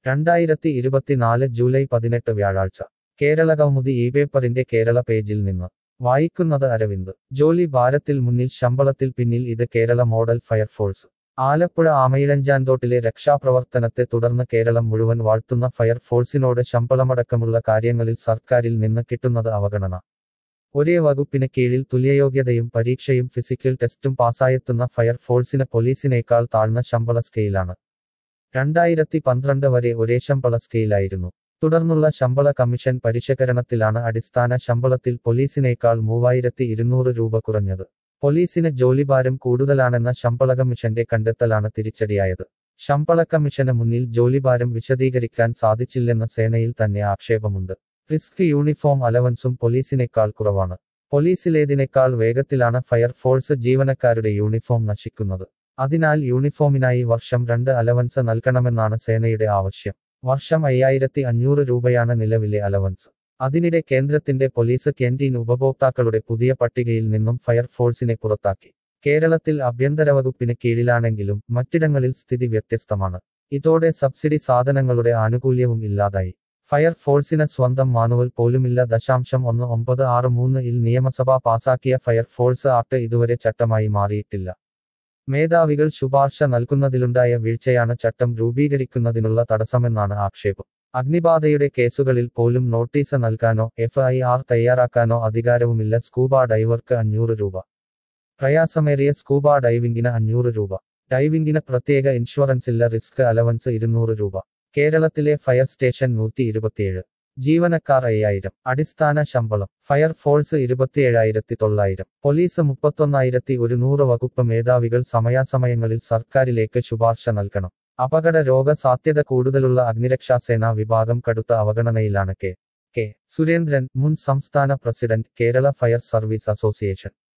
രണ്ടായിരത്തി ഇരുപത്തിനാല് ജൂലൈ പതിനെട്ട് വ്യാഴാഴ്ച കേരള കൗമുദി ഈ പേപ്പറിന്റെ കേരള പേജിൽ നിന്ന് വായിക്കുന്നത് അരവിന്ദ് ജോലി ഭാരത്തിൽ മുന്നിൽ ശമ്പളത്തിൽ പിന്നിൽ ഇത് കേരള മോഡൽ ഫയർഫോഴ്സ് ആലപ്പുഴ ആമയിഴഞ്ചാന്തോട്ടിലെ രക്ഷാപ്രവർത്തനത്തെ തുടർന്ന് കേരളം മുഴുവൻ വാഴ്ത്തുന്ന ഫയർഫോഴ്സിനോട് ശമ്പളമടക്കമുള്ള കാര്യങ്ങളിൽ സർക്കാരിൽ നിന്ന് കിട്ടുന്നത് അവഗണന ഒരേ വകുപ്പിന് കീഴിൽ തുല്യയോഗ്യതയും പരീക്ഷയും ഫിസിക്കൽ ടെസ്റ്റും പാസ്സായെത്തുന്ന ഫയർഫോഴ്സിന് പോലീസിനേക്കാൾ താഴ്ന്ന ശമ്പള സ്കെയിലാണ് രണ്ടായിരത്തി പന്ത്രണ്ട് വരെ ഒരേ ശമ്പള സ്കെയിലായിരുന്നു തുടർന്നുള്ള ശമ്പള കമ്മീഷൻ പരിഷ്കരണത്തിലാണ് അടിസ്ഥാന ശമ്പളത്തിൽ പോലീസിനേക്കാൾ മൂവായിരത്തി ഇരുന്നൂറ് രൂപ കുറഞ്ഞത് പോലീസിന് ജോലിഭാരം കൂടുതലാണെന്ന ശമ്പള കമ്മീഷന്റെ കണ്ടെത്തലാണ് തിരിച്ചടിയായത് ശമ്പള കമ്മീഷന് മുന്നിൽ ജോലിഭാരം വിശദീകരിക്കാൻ സാധിച്ചില്ലെന്ന സേനയിൽ തന്നെ ആക്ഷേപമുണ്ട് റിസ്ക് യൂണിഫോം അലവൻസും പോലീസിനേക്കാൾ കുറവാണ് പോലീസിലേതിനേക്കാൾ വേഗത്തിലാണ് ഫയർഫോഴ്സ് ജീവനക്കാരുടെ യൂണിഫോം നശിക്കുന്നത് അതിനാൽ യൂണിഫോമിനായി വർഷം രണ്ട് അലവൻസ് നൽകണമെന്നാണ് സേനയുടെ ആവശ്യം വർഷം അയ്യായിരത്തി അഞ്ഞൂറ് രൂപയാണ് നിലവിലെ അലവൻസ് അതിനിടെ കേന്ദ്രത്തിന്റെ പോലീസ് ക്യാന്റീൻ ഉപഭോക്താക്കളുടെ പുതിയ പട്ടികയിൽ നിന്നും ഫയർഫോഴ്സിനെ പുറത്താക്കി കേരളത്തിൽ ആഭ്യന്തര വകുപ്പിന് കീഴിലാണെങ്കിലും മറ്റിടങ്ങളിൽ സ്ഥിതി വ്യത്യസ്തമാണ് ഇതോടെ സബ്സിഡി സാധനങ്ങളുടെ ആനുകൂല്യവും ഇല്ലാതായി ഫയർഫോഴ്സിന് സ്വന്തം മാനുവൽ പോലുമില്ല ദശാംശം ഒന്ന് ഒമ്പത് ആറ് മൂന്ന് ഇൽ നിയമസഭ പാസാക്കിയ ഫയർഫോഴ്സ് ആക്ട് ഇതുവരെ ചട്ടമായി മാറിയിട്ടില്ല മേധാവികൾ ശുപാർശ നൽകുന്നതിലുണ്ടായ വീഴ്ചയാണ് ചട്ടം രൂപീകരിക്കുന്നതിനുള്ള തടസ്സമെന്നാണ് ആക്ഷേപം അഗ്നിബാധയുടെ കേസുകളിൽ പോലും നോട്ടീസ് നൽകാനോ എഫ് ഐ ആർ തയ്യാറാക്കാനോ അധികാരവുമില്ല സ്കൂബ ഡൈവർക്ക് അഞ്ഞൂറ് രൂപ പ്രയാസമേറിയ സ്കൂബ ഡൈവിംഗിന് അഞ്ഞൂറ് രൂപ ഡൈവിംഗിന് പ്രത്യേക ഇൻഷുറൻസില്ല റിസ്ക് അലവൻസ് ഇരുന്നൂറ് രൂപ കേരളത്തിലെ ഫയർ സ്റ്റേഷൻ നൂറ്റി ഇരുപത്തിയേഴ് ജീവനക്കാർ അയ്യായിരം അടിസ്ഥാന ശമ്പളം ഫയർഫോഴ്സ് ഇരുപത്തിയേഴായിരത്തി തൊള്ളായിരം പോലീസ് മുപ്പത്തൊന്നായിരത്തി ഒരുന്നൂറ് വകുപ്പ് മേധാവികൾ സമയാസമയങ്ങളിൽ സർക്കാരിലേക്ക് ശുപാർശ നൽകണം അപകട രോഗ സാധ്യത കൂടുതലുള്ള അഗ്നിരക്ഷാസേനാ വിഭാഗം കടുത്ത അവഗണനയിലാണ് കെ കെ സുരേന്ദ്രൻ മുൻ സംസ്ഥാന president Kerala fire service association